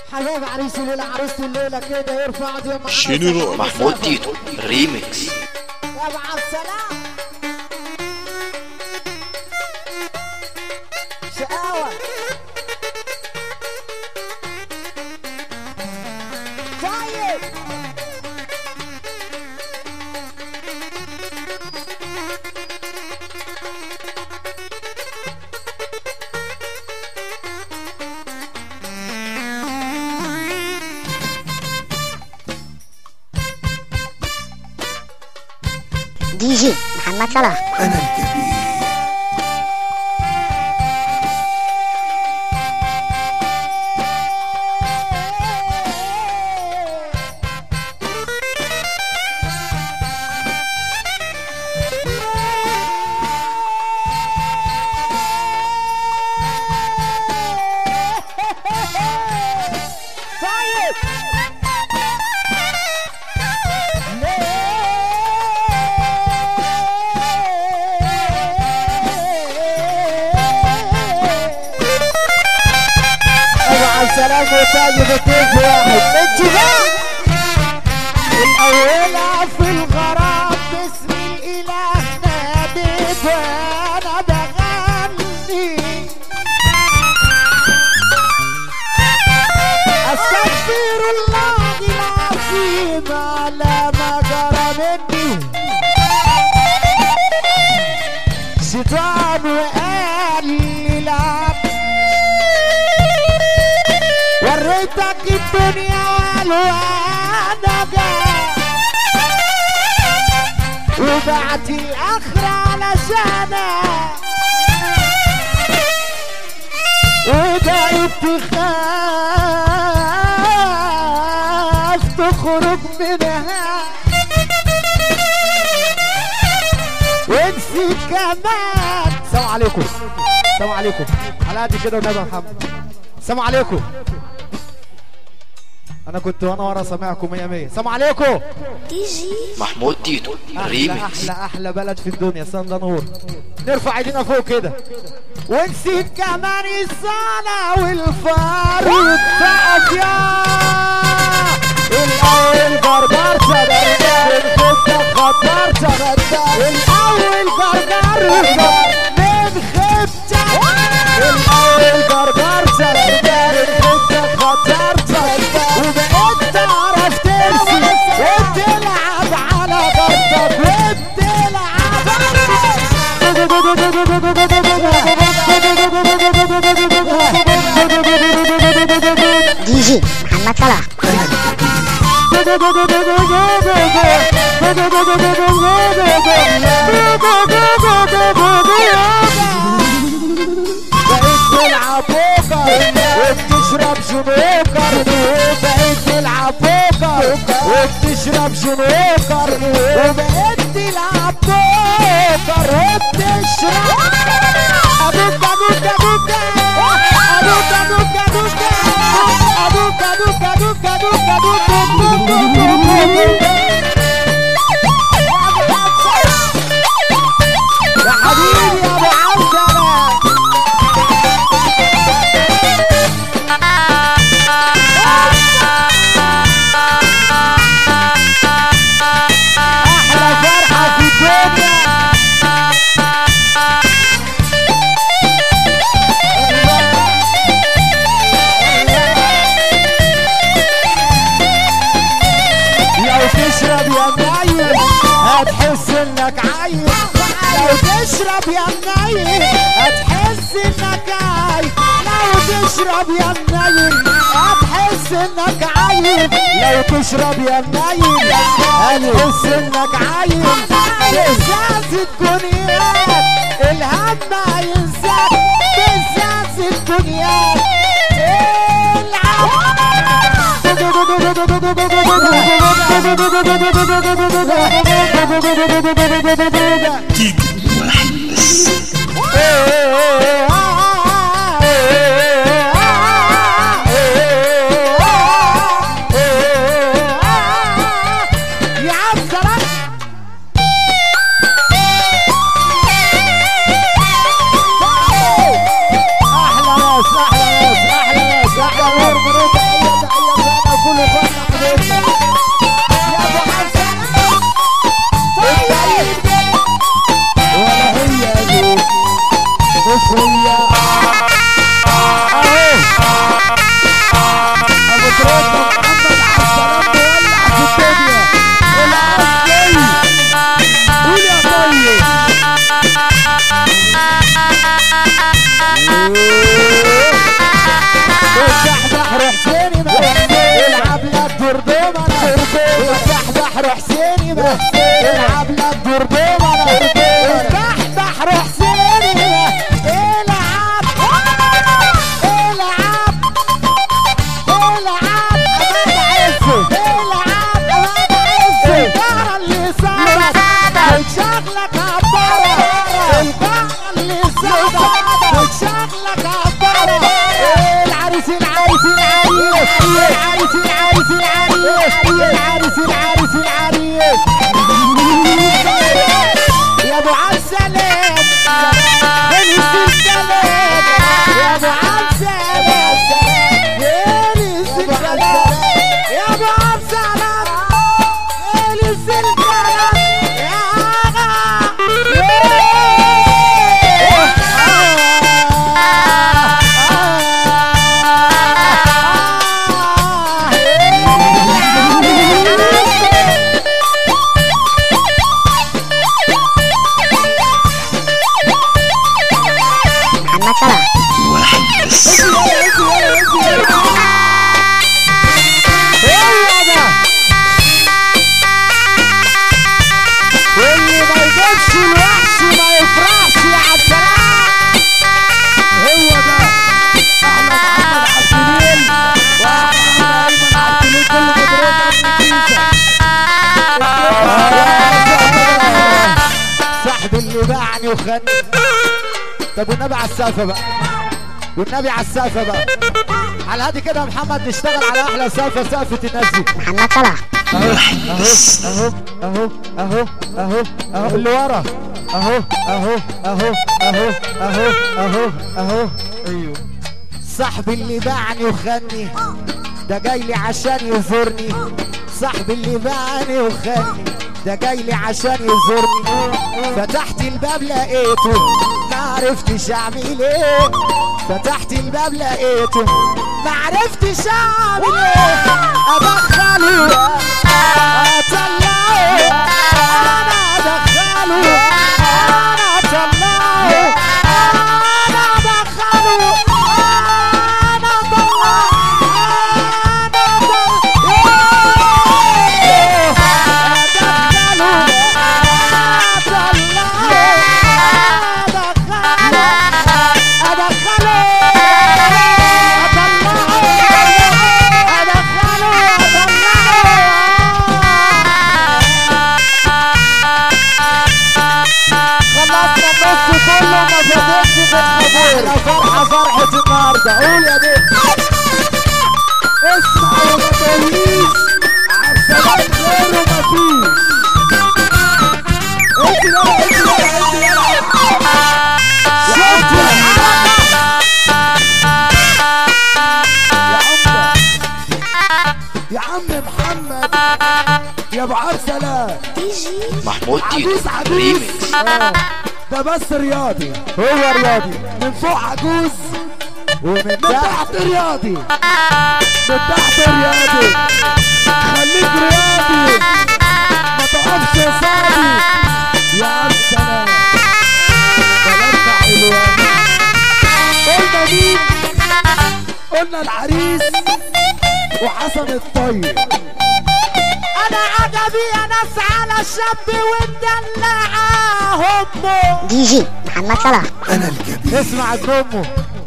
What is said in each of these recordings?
حبايب عريس الليلة عروسة الليلة كده يرفع دي شنو محمود تيتو ريميكس يا مع السلامة شقاوة طيب دي جي محمد صلاح طيب مع السلامة وطيب الطيب واحد اتفاق الأولى في الغرام باسم الإله ناديت وأنا بغني استغفر الله العظيم على ما جرى مني شيطان وقال لي لا وريتك الدنيا وانا جاي وبعت الاخرة علشانك وبقيت تخاف تخرج منها ونسيت كمان السلام عليكم السلام عليكم على قد كده والنبي يا محمد السلام عليكم انا كنت وانا ورا سامعكم 100 100 السلام عليكم محمود تيتو احلى ريميكس احلى احلى بلد في الدنيا سندا نور نرفع ايدينا فوق كده ونسيت كمان الصلاة والفرد تقف يا الاول جرجرت من خدك خطرت الاول جرجرت من خدك الاول جرجرت من خدك خطرت وبقيت تعرف ترسي وتلعب على ضربك وبتلعب دي جي محمد صلاح بقيت تلعب بوكر وبتشرب جنوكر بقيت تلعب بوكر وبتشرب جنوكر وبقيت تلعب بوكر وبتشرب أبوكا دوكا دوكا أبوكا دوكا دوكا أبوكا دوكا دوكا دوكا دوكا يا حبيبي يا ابو عبدالله احلى فرحه في الدنيا لو تشرب يا منيل هتحس انك عايز لو تشرب يا منيل هتحس انك عايز لو تشرب يا منيل هتحس انك عايز لو تشرب يا منيل هتحس انك عايز بإحساس الدنيا الهم هينساك بإحساس الدنيا العب تيتو واحد بس يا عم سلام احلى ناس احلى ناس احلى ناس احلى نور مروك بحر حسيني بقى العب لك دردومة افتح بحر حسيني بقى العب العب العب اماد عزه العب اماد عزه البقرة اللي صابت شغلك عبارة البقرة اللي صابت شغلك عبارة العريس العريس العريس العريس العريس العريس العريس العريس العريس يا ابو عسلام خلص الكلام يا ابو عسلام خلص الكلام يا ابو عسلام خلص الكلام يا محمد صلاح واحد بس هو ده واللي ما يجيبش الوحش ما يفرحش يا عالسلام هو ده احمد محمد عبدالليل واحمد ايمن عبدالليل كل مدرسه النتيجه صاحبي اللي باعني وخاني طب والنبي على السقفه بقى والنبي على السقفه بقى على هادي كده يا محمد نشتغل على احلى سقفه سقفه الناس دي محمد صلاح واحد بس اهو اهو اهو اهو اهو اللي ورا اهو اهو اهو اهو اهو اهو اهو ايوه صاحبي اللي باعني وخاني ده جاي لي عشان يزورني صاحبي اللي باعني وخاني ده جاي لي عشان يزورني فتحت الباب لقيته ما عرفتش اعمل ايه فتحت الباب لقيته ما عرفتش اعمل ايه ادخله اطلعه انا ادخله انا اطلعه انا ادخله انا اطلعه انا ادخله خلصنا النص كله ما فاتتش في الخبور فرحة فرحة النهاردة قول يا بنت اسمع وما تقوليش عالسلام غيره مفيش انت يلا انت يلا انت يلا شفت يا يا عم محمد يا ابو عرسلة محمود عجوز تيتو عجوز ريميكس آه. ده بس رياضي هو رياضي من فوق عجوز ومن تحت رياضي من تحت رياضي خليك رياضي ما تقفش قصادي يا عم سلام بلدنا حلوة قلنا مين قلنا العريس وحسن الطيب انا عجبي يا ناس على الشاب ومدلعه امه دي جي محمد صلاح اسمع ابن امه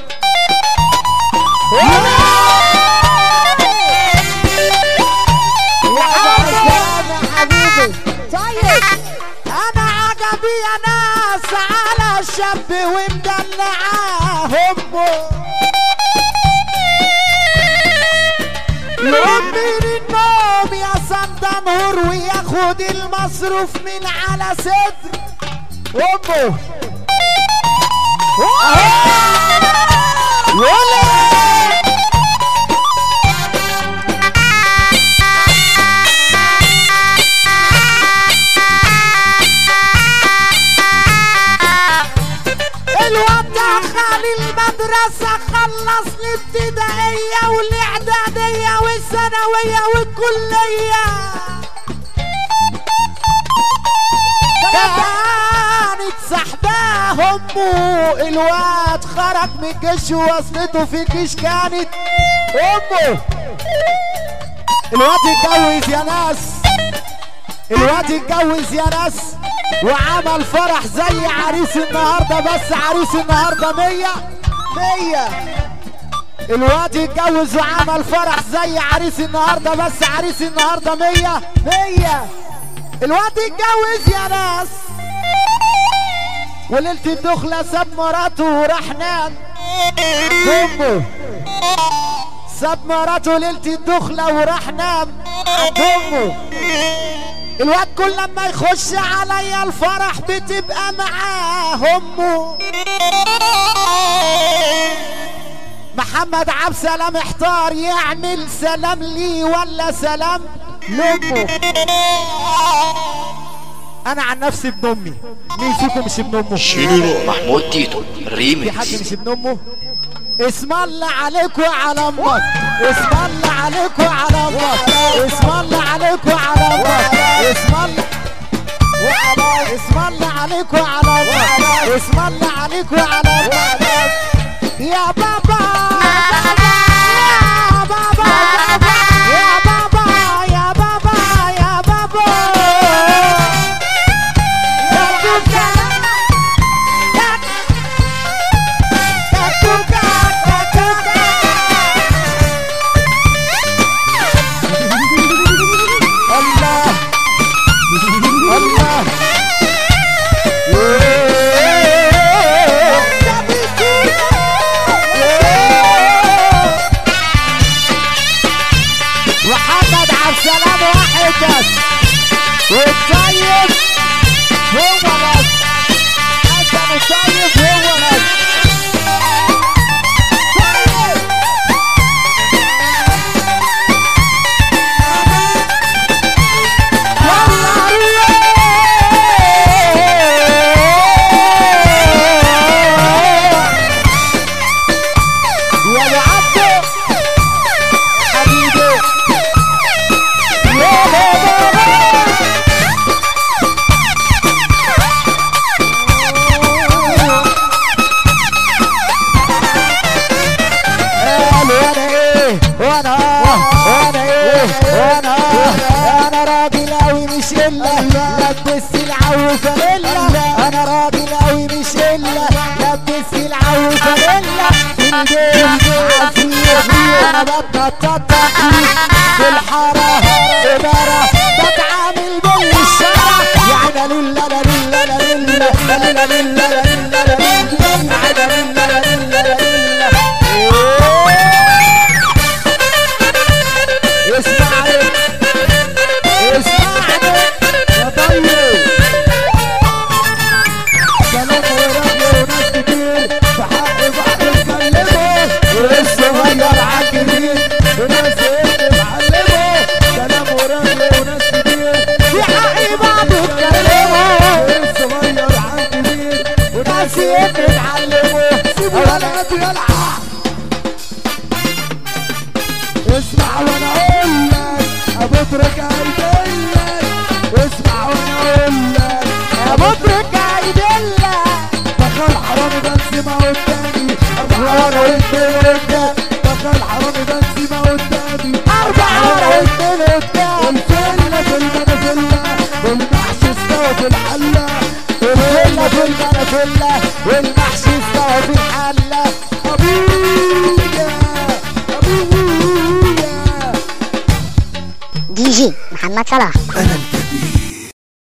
يا حبيبي طيب انا عجبي يا ناس على الشاب ومدلعاه امه يقوم من النوم يا صندنهور وياخد المصروف من على صدر امه ولا الواد دخل المدرسة خلص الابتدائية والإعدادية والثانوية والكلية كانت سحباه أمه الواد خرج من الجيش ووصلته في الجيش كانت أمه الواد اتجوز يا ناس الواد اتجوز يا ناس وعمل فرح زي عريس النهارده بس عريس النهارده مية مية الواد اتجوز وعمل فرح زي عريس النهارده بس عريس النهارده مية مية الواد اتجوز يا ناس وليلة الدخلة ساب مراته وراح نام امه ساب مراته ليلة الدخلة وراح نام عند امه الواد كل لما يخش عليا الفرح بتبقى معاه امه محمد عبد سلام احتار يعمل سلام لي ولا سلام لامه انا عن نفسي ابن امي مين فيكم مش ابن امه شيلو محمود تيتو في حد ريميكس مش ابن امه اسم الله عليك وعلى امك اسم الله عليك وعلى امك اسم الله عليك وعلى امك اسم الله وعلى اسم الله عليك وعلى امك اسم الله عليك وعلى امك يا بابا يا بابا يا بابا يا بابا يا بابا يا كوكا يا كوكا يا كوكا الله الله محمد عبد السلام واحد بس والطيب هو بس حسن الطيب هو بس طيب يا ابو عبده حبيبي يا بابا قالوا انا ايه وانا وانا ايه وانا انا راجل قوي مش الا لبست العو فانيلا انا راجل قوي مش الا لبست العو فانيلا في الجيب عصير انا بتنطط في الحاره اداره بتعامل بالشارع يعني لله لا لله لا لله لا لله لله لا لله لا لله لا لله لا لله اسمعني اسمعني يا طيب كلام ورغي وناس كتير في حق بعض اتكلموا والصغير عالكبير وناس اللي معلموا كلام ورغي وناس كتير في حق بعض اتكلموا والصغير عالكبير وناس اللي اتعلموا سيبوا الولد يلعب اسمع وانا اقول لك ابطرك هيدلك اسمع وانا اقول لك ابطرك هيدلك دخل حرامي بنسي ما قدامي اربع ورا واثنين قدام دخل حرامي بنسي ما قدامي اربع ورا واثنين قدام الفله في المنافله والمحشي استوى في الحله الفله في المنافله والمحشي استوى في الحله ابويا ابويا دي جي محمد صلاح انا